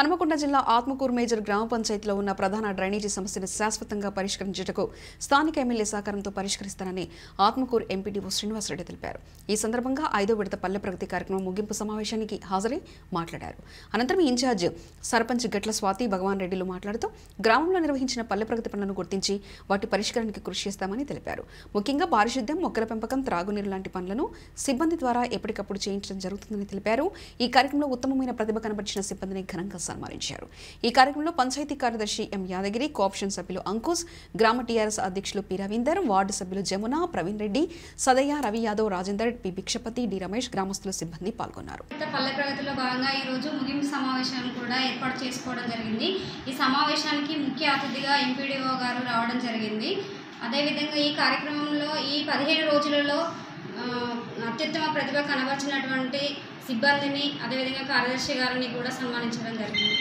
హనుమకొండ జిల్లా ఆత్మకూరు మేజర్ గ్రామ పంచాయతీలో ఉన్న ప్రధాన డ్రైనేజీ సమస్యను శాశ్వతంగా పరిష్కరించుటకు స్థానిక ఎమ్మెల్యే సహకారంతో పరిష్కరిస్తానని ఆత్మకూరు ఎంపీడీఓ శ్రీనివాసరెడ్డి తెలిపారు ఈ సందర్భంగా ఐదో విడత పల్లె ప్రగతి కార్యక్రమం ముగింపు సమావేశానికి హాజరై మాట్లాడారు అనంతరం ఇన్ఛార్జ్ సర్పంచ్ గట్ల స్వాతి భగవాన్ రెడ్డిలు మాట్లాడుతూ గ్రామంలో నిర్వహించిన పల్లె ప్రగతి పనులను గుర్తించి వాటి పరిష్కారానికి కృషి చేస్తామని తెలిపారు ముఖ్యంగా పారిశుద్ధ్యం మొక్కల పెంపకం త్రాగునీరు లాంటి పనులను సిబ్బంది ద్వారా ఎప్పటికప్పుడు చేయించడం జరుగుతుందని తెలిపారు ఈ కార్యక్రమంలో ఉత్తమమైన ప్రతిభ కనబరిచిన సిబ్బందిని ఘనంగా సన్మానించారు ఈ కార్యక్రమంలో పంచాయతీ కార్యదర్శి ఎం యాదగిరి కోఆప్షన్ సభ్యులు అంకుశ్ గ్రామ టీఆర్ఎస్ అధ్యక్షులు పి రవీందర్ వార్డు సభ్యులు జమున ప్రవీణ్ రెడ్డి సదయ్య రవి యాదవ్ రాజేందర్ పి భిక్షపతి డి రమేష్ గ్రామస్తులు సిబ్బంది పాల్గొన్నారు కొత్త పల్లె ప్రగతిలో భాగంగా ఈరోజు ముగింపు సమావేశాన్ని కూడా ఏర్పాటు చేసుకోవడం జరిగింది ఈ సమావేశానికి ముఖ్య అతిథిగా ఎంపీడీఓ గారు రావడం జరిగింది అదేవిధంగా ఈ కార్యక్రమంలో ఈ పదిహేను రోజులలో ఆ, అత్యుత్తమ ప్రతిభ కనబరిచినటువంటి సిబ్బందిని అదేవిధంగా కార్యదర్శి గారిని కూడా సన్మానించడం జరిగింది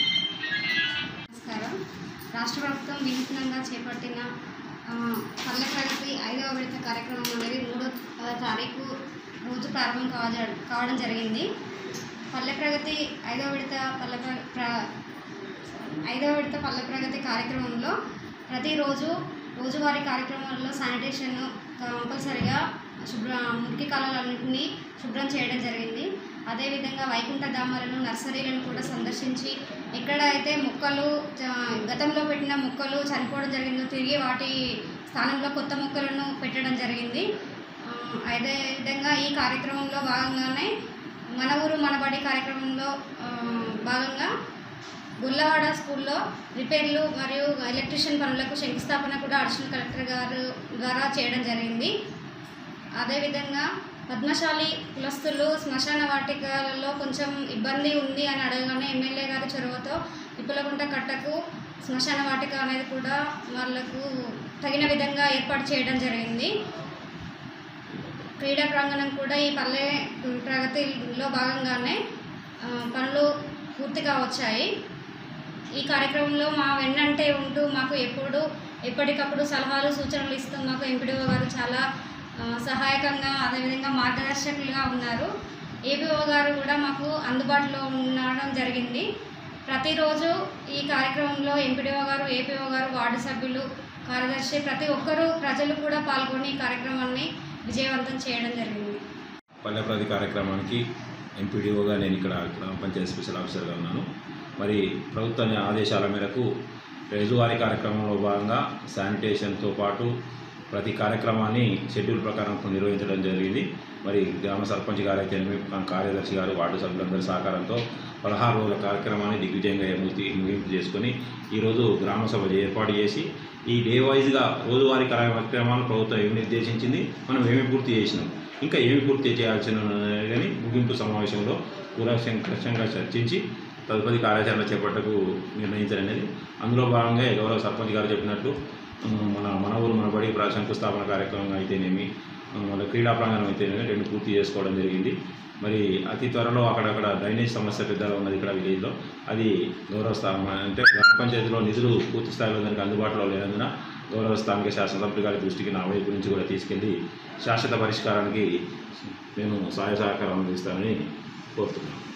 నమస్కారం రాష్ట్ర ప్రభుత్వం వినూత్నంగా చేపట్టిన ఆ, పల్లె ప్రగతి ఐదవ విడత కార్యక్రమం అనేది మూడో ఆ, తారీఖు రోజు ప్రారంభం కావజ- కావడం జరిగింది పల్లె ప్రగతి ఐదవ విడత పల్లె ప్ర- ప్ర- ఐదవ విడత పల్లె ప్రగతి కార్యక్రమంలో ప్రతిరోజు రోజువారీ కార్యక్రమాల్లో శానిటేషన్ కంపల్సరిగా శుభ్ర మురికి కాలాలన్నింటినీ శుభ్రం చేయడం జరిగింది అదేవిధంగా వైకుంఠ ధామాలను నర్సరీలను కూడా సందర్శించి ఎక్కడ అయితే మొక్కలు చ- గతంలో పెట్టిన మొక్కలు చనిపోవడం జరిగిందో తిరిగి వాటి స్థానంలో కొత్త మొక్కలను పెట్టడం జరిగింది ఆ, అదే విధంగా ఈ కార్యక్రమంలో భాగంగానే మన ఊరు మన బడి కార్యక్రమంలో ఆ, భాగంగా గుల్లవాడ స్కూల్లో రిపేర్లు మరియు ఎలక్ట్రీషియన్ పనులకు శంకుస్థాపన కూడా అడిషనల్ కలెక్టర్ గారు ద్వారా చేయడం జరిగింది అదేవిధంగా పద్మశాలి కులస్తులు శ్మశాన వాటికలలో కొంచెం ఇబ్బంది ఉంది అని అడగగానే ఎమ్మెల్యే గారి చొరవతో ఇప్పులకుంట కట్టకు శ్మశాన వాటిక అనేది కూడా వాళ్ళకు తగిన విధంగా ఏర్పాటు చేయడం జరిగింది క్రీడా ప్రాంగణం కూడా ఈ పల్లె ప్రగతిలో భాగంగానే ఆ, పనులు పూర్తిగా వచ్చాయి ఈ కార్యక్రమంలో మా వెన్నంటే ఉంటూ మాకు ఎప్పుడు ఎప్పటికప్పుడు సలహాలు సూచనలు ఇస్తూ మాకు ఎంపీడీఓ గారు చాలా ఆ, సహాయకంగా అదేవిధంగా మార్గదర్శకులుగా ఉన్నారు ఏపీఓ గారు కూడా మాకు అందుబాటులో ఉండడం జరిగింది ప్రతిరోజు ఈ కార్యక్రమంలో ఎంపీడీఓ గారు ఏపీఓ గారు వార్డు సభ్యులు కార్యదర్శి ప్రతి ఒక్కరూ ప్రజలు కూడా పాల్గొని ఈ కార్యక్రమాన్ని విజయవంతం చేయడం జరిగింది పల్లె ప్రగతి కార్యక్రమానికి ఎంపీడీఓగా నేను ఇక్కడ గ్రామ పంచాయతీ స్పెషల్ ఆఫీసర్గా ఉన్నాను మరి ప్రభుత్వ ఆదేశాల మేరకు రోజువారీ కార్యక్రమంలో భాగంగా శానిటేషన్తో పాటు ప్రతి కార్యక్రమాన్ని షెడ్యూల్ ప్రకారం నిర్వహించడం జరిగింది మరి గ్రామ సర్పంచ్ గారు అయితే కార్యదర్శి గారు వార్డు సభ్యులందరి సహకారంతో పదహారు రోజుల కార్యక్రమాన్ని దిగ్విజయంగా ముగి ముగింపు చేసుకొని ఈరోజు గ్రామ సభ ఏర్పాటు చేసి ఈ డే వైజ్గా రోజువారీ కార్యక్రమాలు ప్రభుత్వం ఏమి నిర్దేశించింది మనం ఏమి పూర్తి చేసినాం ఇంకా ఏమి పూర్తి చేయాల్సిన కానీ ముగింపు సమావేశంలో కూలంకషంగా చర్చించి తదుపరి కార్యాచరణ చేపట్టకు నిర్ణయించడం అనేది అందులో భాగంగా గౌరవ సర్పంచ్ గారు చెప్పినట్టు ఉమ్, మన మన ఊరు మన బడి ప్రా- శంకుస్థాపన కార్యక్రమం అయితేనేమి ఉమ్, మన క్రీడా ప్రాంగణం అయితేనేమి రెండు పూర్తి చేసుకోవడం జరిగింది మరి అతి త్వరలో అక్కడక్కడ డ్రైనేజ్ సమస్య పెద్దగా ఉన్నది ఇక్కడ విలేజ్లో అది గౌరవ స్థానం అంటే గ్రామ పంచాయతీలో నిధులు పూర్తి స్థాయిలో దానికి అందుబాటులో లేనందున గౌరవ స్థానిక శాసనసభ్యులు గారి దృష్టికి నా వైపు నుంచి కూడా తీసుకెళ్ళి శాశ్వత పరిష్కారానికి నేను సహాయ సహకారం అందిస్తానని కోరుతున్నాను